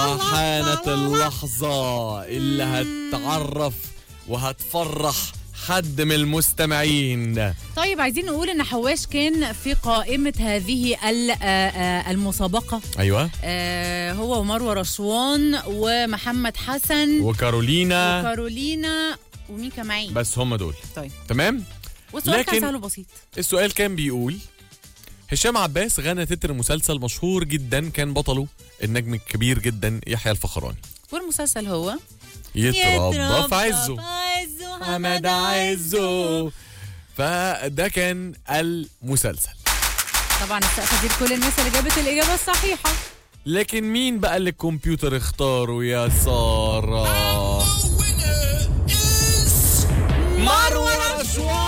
وحانت اللحظة اللي هتعرف وهتفرح حد من المستمعين طيب عايزين نقول ان حواش كان في قائمه هذه ال- آه، آه، المسابقه ايوه آه، هو ومروه رشوان ومحمد حسن وكارولينا وكارولينا ومين كمان بس هم دول طيب تمام والسؤال كان لكن- سهل وبسيط السؤال كان بيقول هشام عباس غنى تتر مسلسل مشهور جدا كان بطله النجم الكبير جدا يحيى الفخراني والمسلسل هو يتربى في عزه عزه حمد عزه فده كان المسلسل طبعا السقفه دي لكل الناس اللي جابت الاجابه الصحيحه لكن مين بقى اللي الكمبيوتر اختاره يا سارة مروة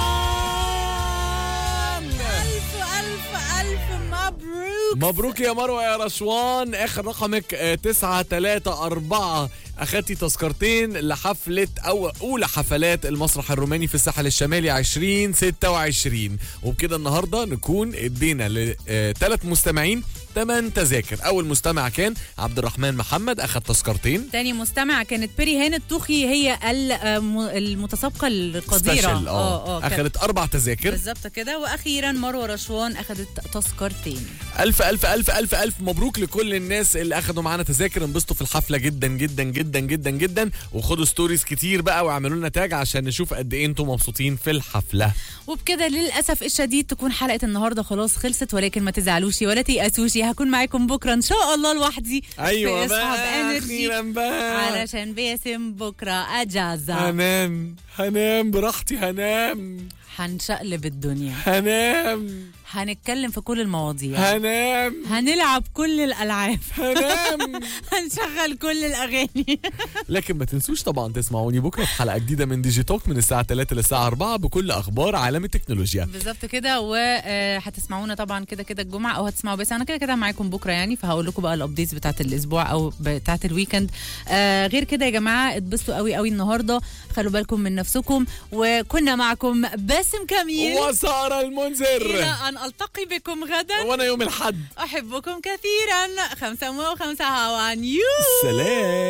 رشوان الف الف الف مبروك مبروك يا مروة يا رشوان اخر رقمك آه، تسعة تلاتة أربعة أخدتي تذكرتين لحفلة أو أولى حفلات المسرح الروماني في الساحل الشمالي 2026 وبكده النهاردة نكون ادينا لثلاث مستمعين ثمان تذاكر أول مستمع كان عبد الرحمن محمد أخد تذكرتين تاني مستمع كانت بيري هان الطوخي هي الم- المتسابقه القديره سبيشال اه كانت- أخدت أربع تذاكر بالظبط كده واخيرا مروه رشوان اخذت تذكرتين ألف ألف ألف ألف ألف مبروك لكل الناس اللي أخدوا معانا تذاكر انبسطوا في الحفلة جدا جدا جدا جدا جدا وخدوا ستوريز كتير بقى واعملوا لنا تاج عشان نشوف قد إيه أنتم مبسوطين في الحفلة وبكده للاسف الشديد تكون حلقه النهارده خلاص خلصت ولكن ما تزعلوش ولا تيأسوش هكون معاكم بكره ان شاء الله لوحدي أيوة في بقى اصحاب انرجي أخيرا بقى علشان باسم بكره اجازه هنام هنام براحتي هنام هنشقلب الدنيا هنام هنتكلم في كل المواضيع هنام هنلعب كل الالعاب هنام هنشغل كل الاغاني لكن ما تنسوش طبعا تسمعوني بكره في حلقه جديده من ديجي توك من الساعه 3 للساعه 4 بكل اخبار عالم التكنولوجيا بالظبط كده وهتسمعونا طبعا كده كده الجمعه او هتسمعوا بس انا كده كده معاكم بكره يعني فهقول لكم بقى الابديتس بتاعت الاسبوع او بتاعت الويكند آه غير كده يا جماعه اتبسطوا قوي قوي النهارده خلوا بالكم من نفسكم وكنا معكم باسم كميل وساره الى المنذر ان التقي بكم غدا وانا يوم الحد احبكم كثيرا خمسة وخمسة هوا نيو سلام